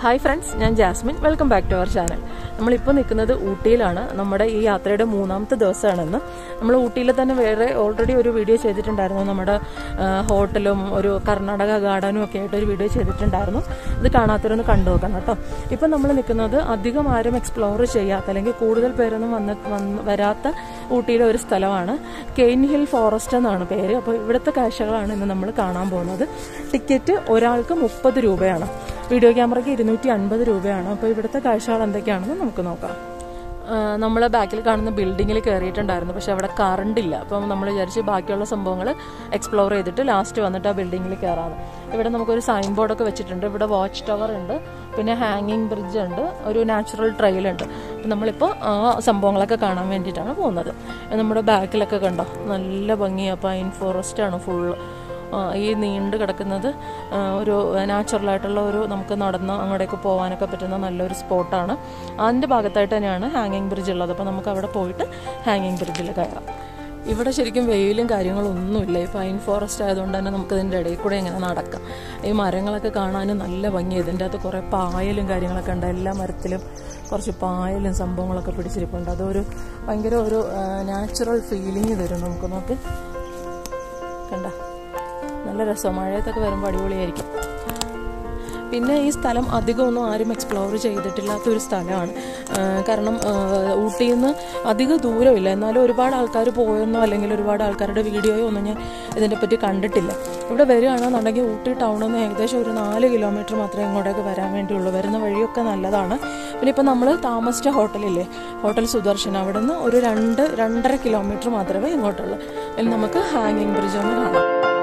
hi friends ഞാൻ Jasmine welcome back to our channel നമ്മളിപ്പോൾ നിൽക്കുന്നത് ഊട്ടിയിലാണ് നമ്മുടെ ഈ യാത്രയുടെ മൂന്നാമത്തെ ദിവസമാണെന്ന് നമ്മൾ ഊട്ടിയിൽ തന്നെ വേറെ ഓൾറെഡി ഒരു വീഡിയോ ചെയ്തിട്ടുണ്ടായിരുന്നു നമ്മുടെ ആ, ഹോട്ടലും ഒരു കർണാടക ഗാർഡനും ഒക്കെ ആയിട്ട് ഒരു വീഡിയോ ചെയ്തിട്ടുണ്ടായിരുന്നു ഇത് കാണാത്തവരൊന്ന് കണ്ടു നോക്കണം കേട്ടോ ഇപ്പം നമ്മൾ നിൽക്കുന്നത് അധികം ആരും എക്സ്പ്ലോർ ചെയ്യാത്ത അല്ലെങ്കിൽ കൂടുതൽ പേരൊന്നും വന്ന് വന്ന് വരാത്ത ഊട്ടിയിലെ ഒരു സ്ഥലമാണ് കെയിൻ ഹിൽ ഫോറസ്റ്റ് എന്നാണ് പേര് അപ്പോൾ ഇവിടുത്തെ കാഴ്ചകളാണ് ഇന്ന് നമ്മൾ കാണാൻ പോകുന്നത് ടിക്കറ്റ് ഒരാൾക്ക് മുപ്പത് രൂപയാണ് വീഡിയോ ക്യാമറയ്ക്ക് ഇരുന്നൂറ്റി അൻപത് രൂപയാണ് അപ്പോൾ ഇവിടുത്തെ കാഴ്ചകൾ എന്തൊക്കെയാണെന്ന് നമുക്ക് നോക്കാം നമ്മൾ ബാക്കിൽ കാണുന്ന ബിൽഡിങ്ങിൽ കയറിയിട്ടുണ്ടായിരുന്നു പക്ഷെ അവിടെ കറണ്ട് ഇല്ല അപ്പം നമ്മൾ വിചാരിച്ച് ബാക്കിയുള്ള സംഭവങ്ങൾ എക്സ്പ്ലോർ ചെയ്തിട്ട് ലാസ്റ്റ് വന്നിട്ട് ആ ബിൽഡിങ്ങിൽ കയറാണ് ഇവിടെ നമുക്കൊരു സൈൻ ബോർഡൊക്കെ വെച്ചിട്ടുണ്ട് ഇവിടെ വാച്ച് ടവർ ഉണ്ട് പിന്നെ ഹാങ്ങിങ് ബ്രിഡ്ജ് ഉണ്ട് ഒരു നാച്ചുറൽ ട്രെയിൽ ഉണ്ട് അപ്പം നമ്മളിപ്പോൾ ആ സംഭവങ്ങളൊക്കെ കാണാൻ വേണ്ടിയിട്ടാണ് പോകുന്നത് നമ്മുടെ ബാക്കിലൊക്കെ കണ്ടോ നല്ല ഭംഗിയാണ് പൈൻ ഫോറസ്റ്റ് ആണ് ഫുള്ള് ആ, ഈ നീണ്ട് കിടക്കുന്നത് ആ, ഒരു നാച്ചുറലായിട്ടുള്ള ഒരു നമുക്ക് നടന്ന് അങ്ങോട്ടേക്ക് പോകാനൊക്കെ പറ്റുന്ന നല്ലൊരു സ്പോട്ടാണ് അതിൻ്റെ ഭാഗത്തായിട്ട് തന്നെയാണ് ഹാങ്ങിങ് ബ്രിഡ്ജ് ഉള്ളത് അപ്പോൾ നമുക്ക് അവിടെ പോയിട്ട് ഹാങ്ങിങ് ബ്രിഡ്ജിൽ കയറാം ഇവിടെ ശരിക്കും വെയിലും കാര്യങ്ങളും ഒന്നുമില്ല ഈ പൈൻ ഫോറസ്റ്റ് ആയതുകൊണ്ട് തന്നെ നമുക്ക് ഇതിൻ്റെ ഇടയിൽ കൂടെ ഇങ്ങനെ നടക്കാം ഈ മരങ്ങളൊക്കെ കാണാൻ നല്ല ഭംഗി ഇതിൻ്റെ അകത്ത് കുറേ പായലും കാര്യങ്ങളൊക്കെ ഉണ്ട് എല്ലാ മരത്തിലും കുറച്ച് പായലും സംഭവങ്ങളൊക്കെ പിടിച്ചിരിപ്പുണ്ട് അതൊരു ഭയങ്കര ഒരു നാച്ചുറൽ ഫീലിംഗ് തരും നമുക്ക് നോക്ക് കണ്ട നല്ല രസം മഴയത്തൊക്കെ വരുമ്പോൾ അടിപൊളിയായിരിക്കും പിന്നെ ഈ സ്ഥലം അധികമൊന്നും ആരും എക്സ്പ്ലോർ ചെയ്തിട്ടില്ലാത്ത ഒരു സ്ഥലമാണ് ആ, കാരണം ആ, ഊട്ടിയിൽ നിന്ന് അധികം ദൂരമില്ല എന്നാലും ഒരുപാട് ആൾക്കാർ പോയെന്നോ അല്ലെങ്കിൽ ഒരുപാട് ആൾക്കാരുടെ വീഡിയോയോ ഒന്നും ഞാൻ ഇതിനെ പറ്റി കണ്ടിട്ടില്ല ഇവിടെ വരികയാണെന്നുണ്ടെങ്കിൽ ഊട്ടി ടൗണിൽ നിന്ന് ഏകദേശം ഒരു നാല് കിലോമീറ്റർ മാത്രമേ ഇങ്ങോട്ടേക്ക് വരാൻ വേണ്ടിയുള്ളൂ വരുന്ന വഴിയൊക്കെ നല്ലതാണ് പിന്നെ ഇപ്പം നമ്മൾ താമസിച്ച ഹോട്ടലില്ലേ ഹോട്ടൽ സുദർശൻ അവിടെ നിന്ന് ഒരു രണ്ട് രണ്ടര കിലോമീറ്റർ മാത്രമേ ഇങ്ങോട്ടുള്ളൂ ഇനി നമുക്ക് ഹാങ്ങിങ് ബ്രിഡ്ജ് ഒന്ന് കാണാം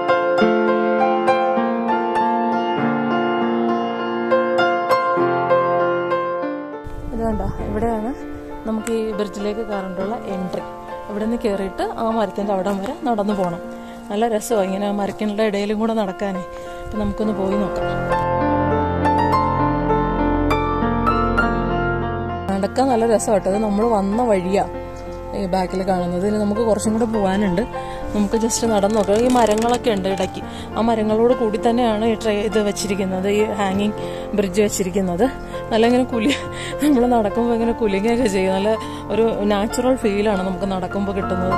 ഇത് കണ്ടോ ഇവിടെയാണ് നമുക്ക് ഈ ബ്രിഡ്ജിലേക്ക് കയറേണ്ടുള്ള എൻട്രി ഇവിടെ നിന്ന് കയറിയിട്ട് ആ മരത്തിൻ്റെ അവിടം വരെ നടന്നു പോകണം നല്ല രസമാണ് ഇങ്ങനെ ആ മരത്തിൻ്റെ ഇടയിലും കൂടെ നടക്കാനേ അപ്പം നമുക്കൊന്ന് പോയി നോക്കാം നടക്കാൻ നല്ല രസമാട്ടോ അത് നമ്മൾ വന്ന വഴിയാ ഈ ബാക്കിൽ കാണുന്നത് ഇനി നമുക്ക് കുറച്ചും കൂടെ പോകാനുണ്ട് നമുക്ക് ജസ്റ്റ് നടന്നു നോക്കാം ഈ മരങ്ങളൊക്കെ ഉണ്ട് ഇടയ്ക്ക് ആ മരങ്ങളോട് കൂടി തന്നെയാണ് ഈ ട്രേ ഇത് വെച്ചിരിക്കുന്നത് ഈ ഹാങ്ങിങ് ബ്രിഡ്ജ് വെച്ചിരിക്കുന്നത് നല്ല ഇങ്ങനെ കുലി നമ്മൾ നടക്കുമ്പോൾ ഇങ്ങനെ കുലുങ്ങുകയൊക്കെ ചെയ്യും നല്ല ഒരു നാച്ചുറൽ ഫീലാണ് നമുക്ക് നടക്കുമ്പോൾ കിട്ടുന്നത്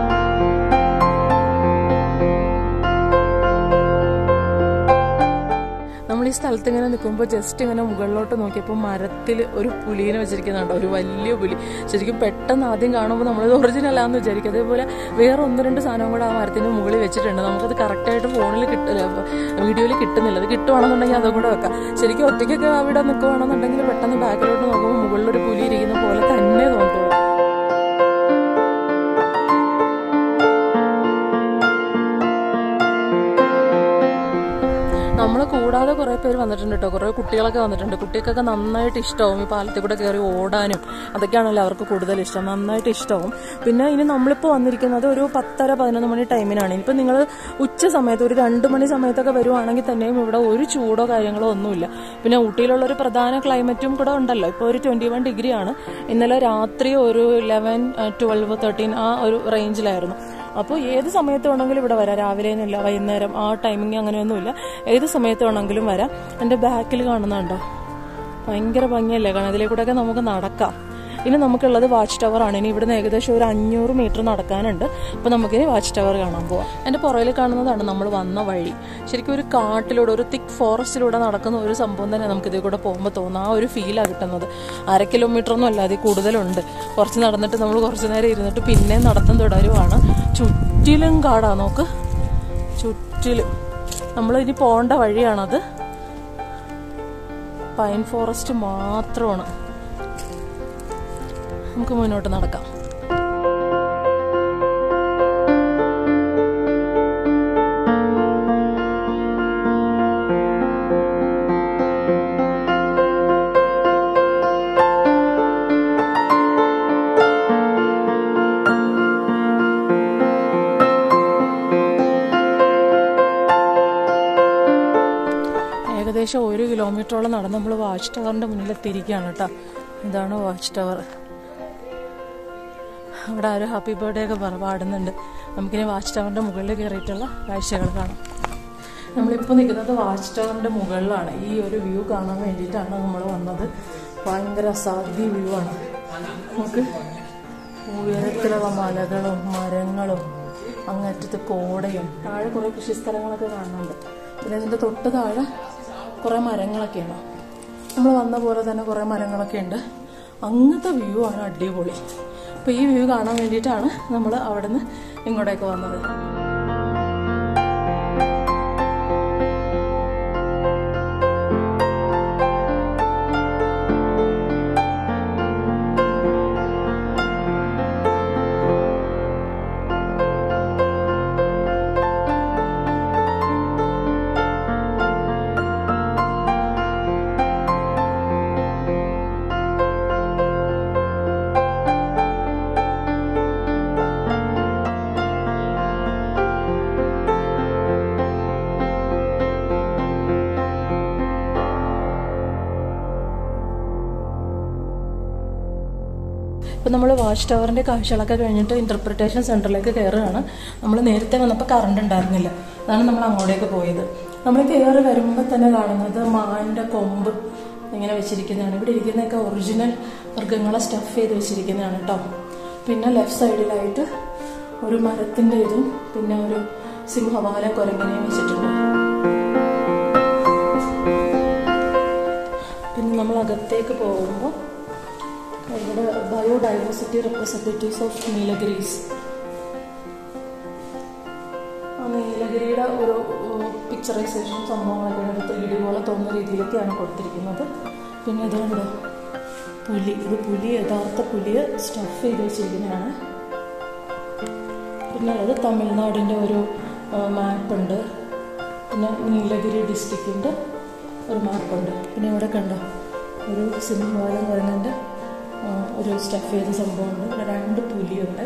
നമ്മൾ ഈ സ്ഥലത്ത് ഇങ്ങനെ നിൽക്കുമ്പോൾ ജസ്റ്റ് ഇങ്ങനെ മുകളിലോട്ട് നോക്കിയപ്പോൾ മരത്തിൽ ഒരു പുലീനെ വെച്ചിരിക്കുന്നുണ്ട് ഒരു വലിയ പുലി ശരിക്കും പെട്ടെന്ന് ആദ്യം കാണുമ്പോൾ നമ്മളിത് ഒറിജിനൽ ആണെന്ന് വിചാരിക്കും അതേപോലെ വേറെ ഒന്ന് രണ്ട് സാധനം കൂടെ ആ മരത്തിന് മുകളിൽ വെച്ചിട്ടുണ്ട് നമുക്കത് കറക്റ്റായിട്ട് ഫോണിൽ കിട്ടില്ല വീഡിയോയിൽ കിട്ടുന്നില്ല അത് കിട്ടുവാണെന്നുണ്ടെങ്കിൽ അതും കൂടെ വെക്കാം ശരിക്കും ഒറ്റയ്ക്കൊക്കെ അവിടെ നിൽക്കുവാണെന്നുണ്ടെങ്കിൽ പെട്ടെന്ന് ബാക്കിലോട്ട് നോക്കുമ്പോൾ മുകളിലൊരു പുലി ഇരിക്കുന്ന പോലെ തന്നെ തോന്നുള്ളൂ നമ്മളെ കൂടാതെ കുറെ പേര് വന്നിട്ടുണ്ട് കേട്ടോ കുറെ കുട്ടികളൊക്കെ വന്നിട്ടുണ്ട് കുട്ടികൾക്കൊക്കെ നന്നായിട്ട് ഇഷ്ടമാവും ഈ പാലത്തിൽ കൂടെ കയറി ഓടാനും അതൊക്കെയാണല്ലോ അവർക്ക് കൂടുതൽ ഇഷ്ടം നന്നായിട്ട് ഇഷ്ടമാവും പിന്നെ ഇനി നമ്മളിപ്പോൾ വന്നിരിക്കുന്നത് ഒരു പത്തര പതിനൊന്ന് മണി ടൈമിനാണ് ഇനിയിപ്പോൾ നിങ്ങൾ ഉച്ച സമയത്ത് ഒരു രണ്ട് മണി സമയത്തൊക്കെ വരുവാണെങ്കിൽ തന്നെയും ഇവിടെ ഒരു ചൂടോ കാര്യങ്ങളോ ഒന്നുമില്ല പിന്നെ ഊട്ടിയിലുള്ള ഒരു പ്രധാന ക്ലൈമറ്റും കൂടെ ഉണ്ടല്ലോ ഇപ്പോൾ ഒരു ട്വന്റി വൺ ഡിഗ്രി ആണ് ഇന്നലെ രാത്രി ഒരു ഇലവൻ ട്വൽവ് തേർട്ടീൻ ആ ഒരു റേഞ്ചിലായിരുന്നു അപ്പോൾ ഏത് സമയത്ത് വേണമെങ്കിലും ഇവിടെ വരാം രാവിലെ എന്നില്ല വൈകുന്നേരം ആ ടൈമിങ് അങ്ങനെയൊന്നുമില്ല ഏത് സമയത്ത് വേണമെങ്കിലും വരാം എൻ്റെ ബാക്കിൽ കാണുന്നുണ്ടോ ഭയങ്കര ഭംഗിയല്ലേ കാണാൻ ഇതിലേക്കൂടെയൊക്കെ നമുക്ക് നടക്കാം ഇനി നമുക്കുള്ളത് വാച്ച് ടവർ ആണ് ഇനി ഇവിടുന്ന് ഏകദേശം ഒരു അഞ്ഞൂറ് മീറ്റർ നടക്കാനുണ്ട് അപ്പോൾ നമുക്കിനി വാച്ച് ടവർ കാണാൻ പോവാം എൻ്റെ പുറകിൽ കാണുന്നതാണ് നമ്മൾ വന്ന വഴി ശരിക്കും ഒരു കാട്ടിലൂടെ ഒരു തിക്ക് ഫോറസ്റ്റിലൂടെ നടക്കുന്ന ഒരു സംഭവം തന്നെ നമുക്ക് ഇതിൽ കൂടെ പോകുമ്പോൾ തോന്നുന്ന ആ ഒരു ഫീലാണ് കിട്ടുന്നത് അര കിലോമീറ്റർ ഒന്നും അല്ല അതിൽ കൂടുതലുണ്ട് കുറച്ച് നടന്നിട്ട് നമ്മൾ കുറച്ച് നേരം ഇരുന്നിട്ട് പിന്നെ നടത്തം തുടരുവാണ് ചുറ്റിലും കാടാ നോക്ക് ചുറ്റിലും നമ്മൾ ഇനി പോകേണ്ട വഴിയാണത് പൈൻ ഫോറസ്റ്റ് മാത്രമാണ് നമുക്ക് മുന്നോട്ട് നടക്കാം ഏകദേശം ഒരു കിലോമീറ്ററോളം നടന്ന് നമ്മൾ വാച്ച് ടവറിന്റെ മുന്നിൽ എത്തിയിരിക്കുകയാണ് കേട്ടോ ഇതാണ് വാച്ച് ടവർ അവിടെ ആരോ ഹാപ്പി ബർത്ത്ഡേ ഒക്കെ പറ പാടുന്നുണ്ട് നമുക്കിനി വാച്ച് ടവറിന്റെ മുകളിൽ കയറിയിട്ടുള്ള കാഴ്ചകൾ കാണാം നമ്മളിപ്പോൾ നിൽക്കുന്നത് വാച്ച് ടവറിൻ്റെ മുകളിലാണ് ഈ ഒരു വ്യൂ കാണാൻ വേണ്ടിയിട്ടാണ് നമ്മൾ വന്നത് ഭയങ്കര അസാധ്യ വ്യൂ ആണ് നമുക്ക് ഉയരത്തിലുള്ള മലകളും മരങ്ങളും അങ്ങറ്റത്ത് കോടയും താഴെ കുറേ കൃഷി സ്ഥലങ്ങളൊക്കെ കാണുന്നുണ്ട് പിന്നെ ഇതിൻ്റെ തൊട്ട് താഴെ കുറേ മരങ്ങളൊക്കെയാണ് നമ്മൾ വന്ന പോലെ തന്നെ കുറേ മരങ്ങളൊക്കെ ഉണ്ട് അങ്ങനത്തെ വ്യൂ ആണ് അടിപൊളി അപ്പോൾ ഈ വ്യൂ കാണാൻ വേണ്ടിയിട്ടാണ് നമ്മൾ അവിടെ നിന്ന് ഇങ്ങോട്ടേക്ക് വന്നത് ഇപ്പം നമ്മൾ വാച്ച് ടവറിൻ്റെ കാഴ്ചകളൊക്കെ കഴിഞ്ഞിട്ട് ഇൻ്റർപ്രിട്ടേഷൻ സെൻറ്ററിലേക്ക് കയറുകയാണ് നമ്മൾ നേരത്തെ വന്നപ്പോൾ കറണ്ട് ഉണ്ടായിരുന്നില്ല അതാണ് നമ്മൾ അങ്ങോട്ടേക്ക് പോയത് നമ്മൾ കയറി വരുമ്പോൾ തന്നെ കാണുന്നത് മാനിൻ്റെ കൊമ്പ് ഇങ്ങനെ വെച്ചിരിക്കുന്നതാണ് ഇവിടെ ഇരിക്കുന്നതൊക്കെ ഒറിജിനൽ മൃഗങ്ങളെ സ്റ്റഫ് ചെയ്ത് വെച്ചിരിക്കുന്നതാണ് കേട്ടോ പിന്നെ ലെഫ്റ്റ് സൈഡിലായിട്ട് ഒരു മരത്തിൻ്റെ ഇതും പിന്നെ ഒരു സിംഹവാല കുരങ്ങനെയും വെച്ചിട്ടുണ്ട് പിന്നെ നമ്മൾ അകത്തേക്ക് പോകുമ്പോൾ ഇവിടെ ബയോഡൈവേഴ്സിറ്റി റെപ്രസെൻറ്റേറ്റീവ്സ് ഓഫ് നീലഗിരീസ് ആ നീലഗിരിയുടെ ഒരു പിക്ചറൈസേഷൻ സംഭവങ്ങളൊക്കെ ഒരു ത്രീ ഡി പോലെ തോന്നുന്ന രീതിയിലൊക്കെയാണ് കൊടുത്തിരിക്കുന്നത് പിന്നെ ഇതുകൊണ്ട് പുലി ഇത് പുലി യഥാർത്ഥ പുലിയെ സ്റ്റഫ് ചെയ്ത് വെച്ചിരിക്കുന്നതാണ് പിന്നെ അത് തമിഴ്നാടിൻ്റെ ഒരു മാപ്പുണ്ട് പിന്നെ നീലഗിരി ഡിസ്ട്രിക്റ്റിൻ്റെ ഒരു മാപ്പുണ്ട് പിന്നെ ഇവിടെ കണ്ടോ ഒരു സിംഹവാലം കുരങ്ങൻ്റെ ഒരു സ്റ്റഫ് ചെയ്ത സംഭവമുണ്ട് ഇവിടെ രണ്ട് പുലിയുണ്ട്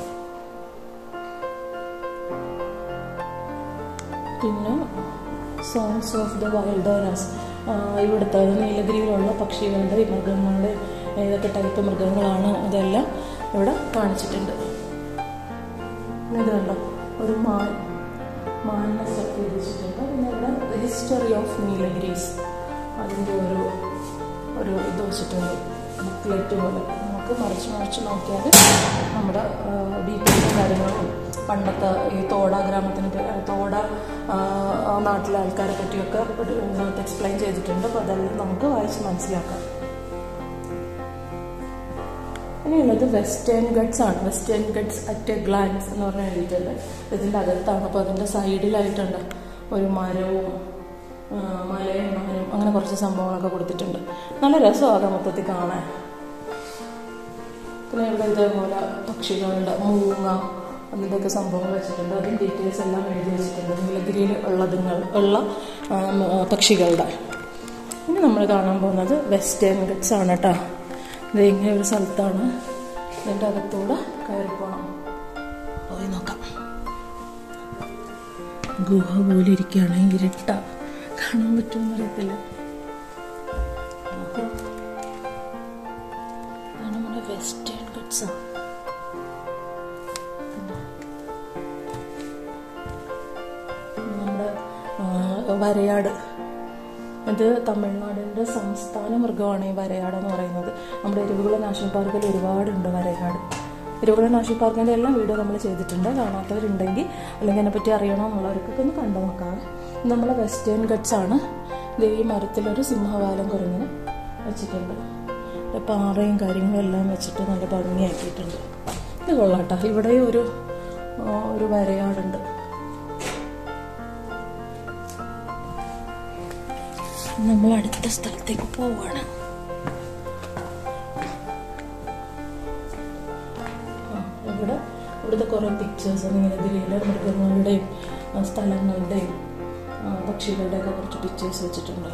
പിന്നെ സോങ്സ് ഓഫ് ദ വൈൽഡേഴ്സ് ഇവിടുത്തെ നീലഗിരിയിലുള്ള പക്ഷികളുടെ മൃഗങ്ങളുടെ ഏതൊക്കെ ടൈപ്പ് മൃഗങ്ങളാണ് അതെല്ലാം ഇവിടെ കാണിച്ചിട്ടുണ്ട് പിന്നെ ഇത് കണ്ടോ ഒരു മാൻ മാനിനെ സ്റ്റഫ് ചെയ്ത് വെച്ചിട്ടുണ്ട് പിന്നെ ഇവിടെ ഹിസ്റ്ററി ഓഫ് നീലഗിരീസ് അതിൻ്റെ ഒരു ഒരു ഇത് വെച്ചിട്ടുണ്ട് ബുക്ക്ലെറ്റ് പോലെ നമുക്ക് മറിച്ച് മറിച്ച് നോക്കിയാൽ നമ്മുടെ ഡീറ്റെയിൽസും കാര്യങ്ങളും പണ്ടത്തെ ഈ തോട ഗ്രാമത്തിന് തോട നാട്ടിലെ ആൾക്കാരെ പറ്റിയൊക്കെ ഇതിനകത്ത് എക്സ്പ്ലെയിൻ ചെയ്തിട്ടുണ്ട് അപ്പോൾ അതെല്ലാം നമുക്ക് വായിച്ച് മനസ്സിലാക്കാം ഇനിയുള്ളത് വെസ്റ്റേൺ ഗഡ്സ് ആണ് Western Ghats at a glance എന്ന് പറഞ്ഞ് എഴുതിയിട്ടുണ്ട് ഇതിൻ്റെ അകത്താണ് അപ്പോൾ അതിൻ്റെ സൈഡിലായിട്ടുണ്ട് ഒരു മരവും മലയും മകനും അങ്ങനെ കുറച്ച് സംഭവങ്ങളൊക്കെ കൊടുത്തിട്ടുണ്ട് നല്ല രസമാകാം മൊത്തത്തിൽ കാണാൻ പിന്നെ ഇവിടെ ഇതേപോലെ പക്ഷികളുടെ മൂങ്ങ അതിൻ്റെയൊക്കെ സംഭവങ്ങൾ വെച്ചിട്ടുണ്ട് അതും ഡീറ്റെയിൽസ് എല്ലാം എഴുതി വെച്ചിട്ടുണ്ട് നീലഗിരിയിൽ ഉള്ളതുങ്ങൾ ഉള്ള പക്ഷികളുടെ ഇനി നമ്മൾ കാണാൻ പോകുന്നത് വെസ്റ്റേൺ ഗഡ്സ് ആണ് കേട്ടോ ഇത് ഇങ്ങനെ ഒരു സ്ഥലത്താണ് ഇതിൻ്റെ അകത്തൂടെ കയറി പോകണം പോയി നോക്കാം ഗുഹ പോലെ ഇരിക്കുകയാണ് ഇരുട്ട കാണാൻ പറ്റുമെന്ന് അറിയത്തില്ല ഇതാണ് നമ്മുടെ വെസ്റ്റേൺ ഗഡ്സ് നമ്മുടെ വരയാട് ഇത് തമിഴ്നാടിൻ്റെ സംസ്ഥാന മൃഗമാണ് ഈ വരയാട് എന്ന് പറയുന്നത് നമ്മുടെ എരുവുകുള നാഷണൽ പാർക്കിൽ ഒരുപാടുണ്ട് വരയാട് എരുവുകുള നാഷണൽ പാർക്കിൻ്റെ എല്ലാം വീഡിയോ നമ്മൾ ചെയ്തിട്ടുണ്ട് കാണാത്തവരുണ്ടെങ്കിൽ അല്ലെങ്കിൽ അതിനെപ്പറ്റി അറിയണമെന്നുള്ളവർക്കൊക്കെ ഒന്ന് കണ്ടു നോക്കാം നമ്മളെ വെസ്റ്റേൺ ഗട്ട്സ് ആണ് ഈ മരത്തിലൊരു സിംഹവാലം കുരങ്ങിന് വെച്ചിട്ടുണ്ട് പാറയും കാര്യങ്ങളും എല്ലാം വെച്ചിട്ട് നല്ല ഭംഗിയാക്കിയിട്ടുണ്ട് ഇത് കൊള്ളാട്ടോ ഇവിടെ ഒരു ഒരു വരയാടുണ്ട് നമ്മൾ അടുത്ത സ്ഥലത്തേക്ക് പോവാണ് ഇവിടെ ഇവിടുത്തെ കുറേ പിക്ചേഴ്സ് നീലഗിരിയിലെ മൃഗങ്ങളുടെയും സ്ഥലങ്ങളുടെയും പക്ഷികളുടെയൊക്കെ കുറച്ച് പിക്ചേഴ്സ് വെച്ചിട്ടുണ്ട്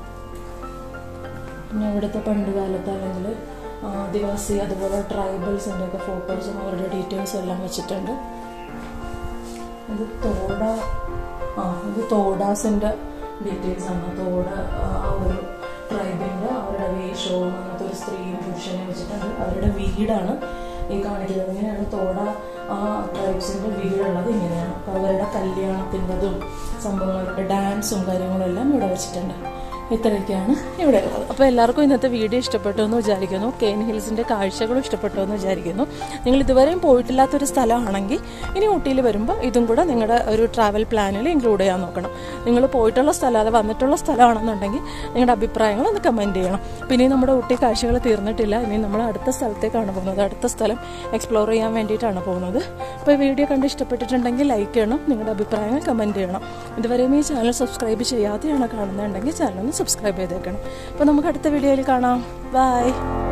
പിന്നെ ഇവിടുത്തെ പണ്ട് കാലത്ത് അല്ലെങ്കിൽ ആദിവാസി അതുപോലെ ട്രൈബൽസിൻ്റെ ഒക്കെ ഫോട്ടോസും അവരുടെ ഡീറ്റെയിൽസും എല്ലാം വെച്ചിട്ടുണ്ട് ഇത് തോട ആ ഇത് തോടാസിൻ്റെ ഡീറ്റെയിൽസ് ആണ് തോട ആ ഒരു ട്രൈബിൻ്റെ അവരുടെ വേഷവും അങ്ങനത്തെ ഒരു സ്ത്രീയും പുരുഷനെയും വെച്ചിട്ടുണ്ട് അവരുടെ വീടാണ് ഈ കാണിക്കുന്നത് ഇങ്ങനെയാണ് തോട ആ ട്രൈബ്സിൻ്റെ വീടുള്ളത് ഇങ്ങനെയാണ് അവരുടെ കല്യാണത്തിൻ്റെതും സംഭവങ്ങളുടെ ഡാൻസും കാര്യങ്ങളും എല്ലാം ഇവിടെ വെച്ചിട്ടുണ്ട് ഇത്രയൊക്കെയാണ് ഇവിടെ ഉള്ളത് അപ്പോൾ എല്ലാവർക്കും ഇന്നത്തെ വീഡിയോ ഇഷ്ടപ്പെട്ടു എന്ന് വിചാരിക്കുന്നു കെയിൻ ഹിൽസിൻ്റെ കാഴ്ചകളും ഇഷ്ടപ്പെട്ടു എന്ന് വിചാരിക്കുന്നു നിങ്ങൾ ഇതുവരെയും പോയിട്ടില്ലാത്തൊരു സ്ഥലമാണെങ്കിൽ ഇനി ഊട്ടിയിൽ വരുമ്പോൾ ഇതും കൂടെ നിങ്ങളുടെ ഒരു ട്രാവൽ പ്ലാനിൽ ഇൻക്ലൂഡ് ചെയ്യാൻ നോക്കണം നിങ്ങൾ പോയിട്ടുള്ള സ്ഥലം അത് വന്നിട്ടുള്ള സ്ഥലമാണെന്നുണ്ടെങ്കിൽ നിങ്ങളുടെ അഭിപ്രായങ്ങൾ ഒന്ന് കമൻറ്റ് ചെയ്യണം പിന്നെ നമ്മുടെ ഊട്ടി കാഴ്ചകൾ തീർന്നിട്ടില്ല ഇനി നമ്മൾ അടുത്ത സ്ഥലത്തേക്കാണ് പോകുന്നത് അടുത്ത സ്ഥലം എക്സ്പ്ലോർ ചെയ്യാൻ വേണ്ടിയിട്ടാണ് പോകുന്നത് അപ്പോൾ ഈ വീഡിയോ കണ്ട് ഇഷ്ടപ്പെട്ടിട്ടുണ്ടെങ്കിൽ ലൈക്ക് ചെയ്യണം നിങ്ങളുടെ അഭിപ്രായങ്ങൾ കമൻറ്റ് ചെയ്യണം ഇതുവരെയും ഈ ചാനൽ സബ്സ്ക്രൈബ് ചെയ്യാതെയാണ് കാണുന്നതുണ്ടെങ്കിൽ ചാനൽ ഒന്ന് സബ്സ്ക്രൈബ് ചെയ്തേക്കണം അപ്പോൾ നമുക്ക് അടുത്ത വീഡിയോയിൽ കാണാം ബൈ